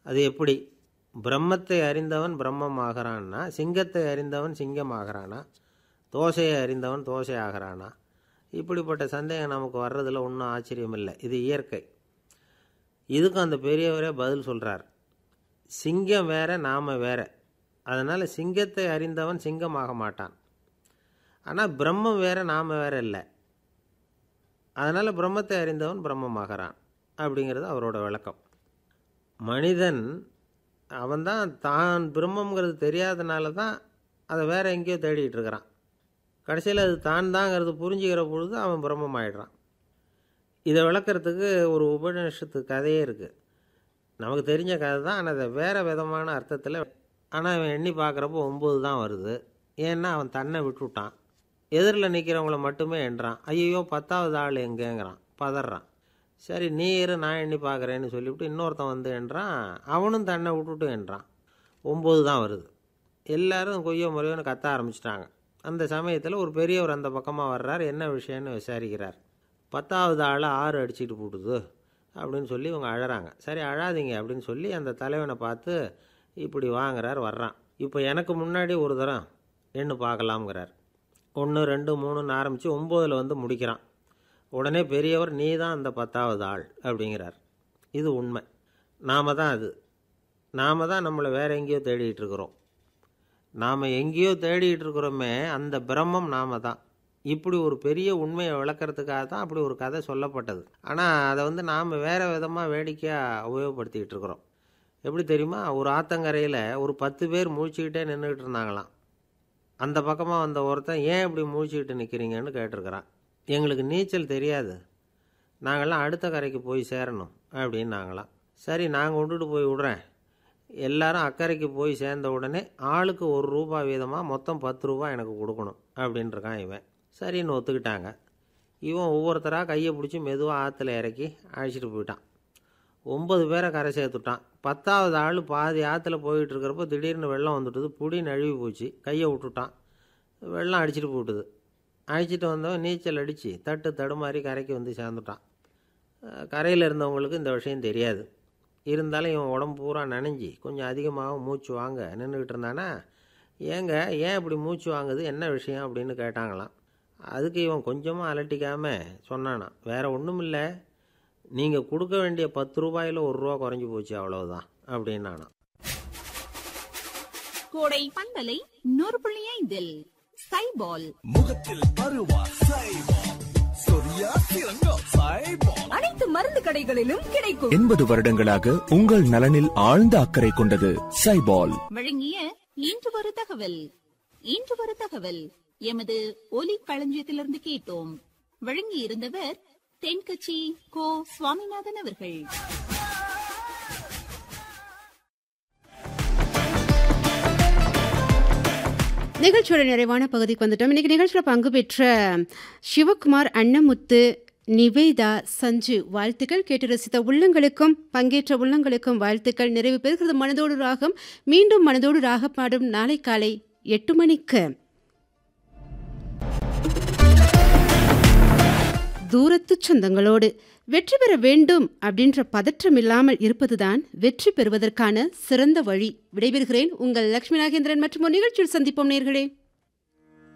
அது எப்படி பிரம்மத்தை அறிந்தவன் பிரம்மம் ஆகிறான்னா சிங்கத்தை அறிந்தவன் சிங்கம் ஆகிறானா தோசையை அறிந்தவன் தோசை ஆகிறானா இப்படிப்பட்ட சந்தேகம் நமக்கு வர்றதில் ஒன்றும் ஆச்சரியம் இல்லை இது இயற்கை இதுக்கும் அந்த பெரியவரே பதில் சொல்கிறார் சிங்கம் வேற நாம வேற அதனால் சிங்கத்தை அறிந்தவன் சிங்கமாக மாட்டான் ஆனால் பிரம்மம் வேற நாம வேற இல்லை அதனால் பிரம்மத்தை அறிந்தவன் பிரம்மமாகறான் அப்படிங்கிறது அவரோட விளக்கம் மனிதன் அவன்தான் தான் பிரம்மங்கிறது தெரியாதனால தான் அதை வேற எங்கேயோ தேடிட்டு இருக்கிறான் கடைசியில் அது தான் தாங்கிறது புரிஞ்சுக்கிற பொழுது அவன் பிரம்மம் ஆயிடுறான் இதை விளக்கறதுக்கு ஒரு உபநிஷத்து கதையே இருக்குது நமக்கு தெரிஞ்ச கதை தான் ஆனால் அதை வேறு விதமான அர்த்தத்தில் ஆனால் அவன் எண்ணி பார்க்குறப்போ ஒம்பது தான் வருது ஏன்னா அவன் தன்னை விட்டுவிட்டான் எதிரில் நிற்கிறவங்கள மட்டுமே எண்றான் ஐயோ பத்தாவது ஆள் எங்கேங்கிறான் பதறான் சரி நீ இரு நான் எண்ணி பார்க்குறேன்னு சொல்லிவிட்டு இன்னொருத்தன் வந்து என்றான் அவனும் தன்னை விட்டுட்டு என்றான் ஒம்பது தான் வருது எல்லாரும் கொய்யோ முறையோன்னு கத்த ஆரம்பிச்சிட்டாங்க அந்த சமயத்தில் ஒரு பெரியவர் அந்த பக்கமாக வர்றார் என்ன விஷயம்னு விசாரிக்கிறார் பத்தாவது ஆளை ஆறு அடிச்சிட்டு போட்டுது அப்படின்னு சொல்லி இவங்க அழறாங்க சரி அழாதீங்க அப்படின்னு சொல்லி அந்த தலைவனை பார்த்து இப்படி வாங்குறார் வர்றான் இப்போ எனக்கு முன்னாடி ஒரு தரம் எண்ணு பார்க்கலாம்ங்கிறார் ஒன்று ரெண்டு மூணுன்னு ஆரம்பித்து ஒம்போதில் வந்து முடிக்கிறான் உடனே பெரியவர் நீ தான் அந்த பத்தாவது ஆள் அப்படிங்கிறார் இது உண்மை நாம தான் அது நாம தான் நம்மளை வேற எங்கேயோ தேடிட்டு இருக்கிறோம் நாம் எங்கேயோ தேடிட்டு இருக்கிறோமே அந்த பிரம்மம் நாம தான் இப்படி ஒரு பெரிய உண்மையை விளக்கறதுக்காக தான் அப்படி ஒரு கதை சொல்லப்பட்டது ஆனால் அதை வந்து நாம் வேறு விதமாக வேடிக்கையாக உபயோகப்படுத்திக்கிட்டு இருக்கிறோம் எப்படி தெரியுமா ஒரு ஆத்தங்கரையில் ஒரு பத்து பேர் முழிச்சுக்கிட்டே நின்றுக்கிட்டு இருந்தாங்களாம் அந்த பக்கமாக வந்த ஒருத்தன் ஏன் இப்படி முழிச்சுக்கிட்டு நிற்கிறீங்கன்னு கேட்டிருக்கிறான் எங்களுக்கு நீச்சல் தெரியாது நாங்கள்லாம் அடுத்த கரைக்கு போய் சேரணும் அப்படின்னு நாங்களாம் சரி நாங்கள் விட்டுட்டு போய் விடுறேன் எல்லாரும் அக்கறைக்கு போய் சேர்ந்த உடனே ஆளுக்கு ஒரு ரூபா வீதமாக மொத்தம் பத்து ரூபா எனக்கு கொடுக்கணும் அப்படின்ட்டுருக்கான் இவன் சரின்னு ஒத்துக்கிட்டாங்க இவன் ஒவ்வொருத்தராக கையை பிடிச்சி மெதுவாக ஆற்றுல இறக்கி அழைச்சிட்டு போயிட்டான் ஒம்பது பேரை கரை சேர்த்துட்டான் பத்தாவது ஆள் பாதி ஆற்றுல போயிட்டு இருக்கிறப்போ திடீர்னு வெள்ளம் வந்துட்டுது புடி நழுவி போச்சு கையை விட்டுட்டான் வெள்ளம் அடிச்சிட்டு போட்டுது அழைச்சிட்டு வந்தவன் நீச்சல் அடித்து தட்டு தடுமாறி கரைக்கு வந்து சேர்ந்துட்டான் கரையில் இருந்தவங்களுக்கு இந்த விஷயம் தெரியாது இருந்தாலும் இவன் உடம்பு பூரா நனைஞ்சி கொஞ்சம் அதிகமாக மூச்சு வாங்க நின்றுக்கிட்டு இருந்தானா ஏங்க ஏன் இப்படி மூச்சு வாங்குது என்ன விஷயம் அப்படின்னு கேட்டாங்களாம் அதுக்கு இவன் கொஞ்சமாக அலட்டிக்காமல் சொன்னானா வேற ஒன்றும் இல்லை நீங்கள் கொடுக்க வேண்டிய பத்து ரூபாயில் ஒரு ரூபா குறைஞ்சி போச்சு அவ்வளவுதான் அப்படின்னானா கோடை பண்பலை நூறு புள்ளி ஐந்தில் சைபால் முகத்தில் பருவா சைபால் சொரியா சிறங்கோ சைபால் அனைத்து மருந்து கடைகளிலும் கிடைக்கும் எண்பது வருடங்களாக உங்கள் நலனில் ஆழ்ந்த அக்கறை கொண்டது சைபால் வழங்கிய இன்று ஒரு தகவல் இன்று ஒரு தகவல் எமது ஒலி களஞ்சியத்திலிருந்து கேட்டோம் வழங்கி இருந்தவர் தென்கட்சி கோ சுவாமிநாதன் அவர்கள் நிகழ்ச்சியோட நிறைவான பகுதிக்கு வந்துட்டோம் இன்னைக்கு நிகழ்ச்சியில் பங்கு பெற்ற சிவகுமார் அன்னமுத்து நிவேதா சஞ்சு வாழ்த்துக்கள் கேட்டு ரசித்த உள்ளங்களுக்கும் பங்கேற்ற உள்ளங்களுக்கும் வாழ்த்துக்கள் நிறைவு பெறுகிறது மனதோடு ராகம் மீண்டும் மனதோடு ராக பாடும் நாளை காலை எட்டு மணிக்கு தூரத்து சொந்தங்களோடு வெற்றி பெற வேண்டும் அப்படின்ற பதற்றம் இல்லாமல் இருப்பதுதான் வெற்றி பெறுவதற்கான சிறந்த வழி விடைபெறுகிறேன் உங்கள் லட்சுமி நாகேந்திரன் மற்றும் ஒரு நிகழ்ச்சியில் சந்திப்போம் நேர்களே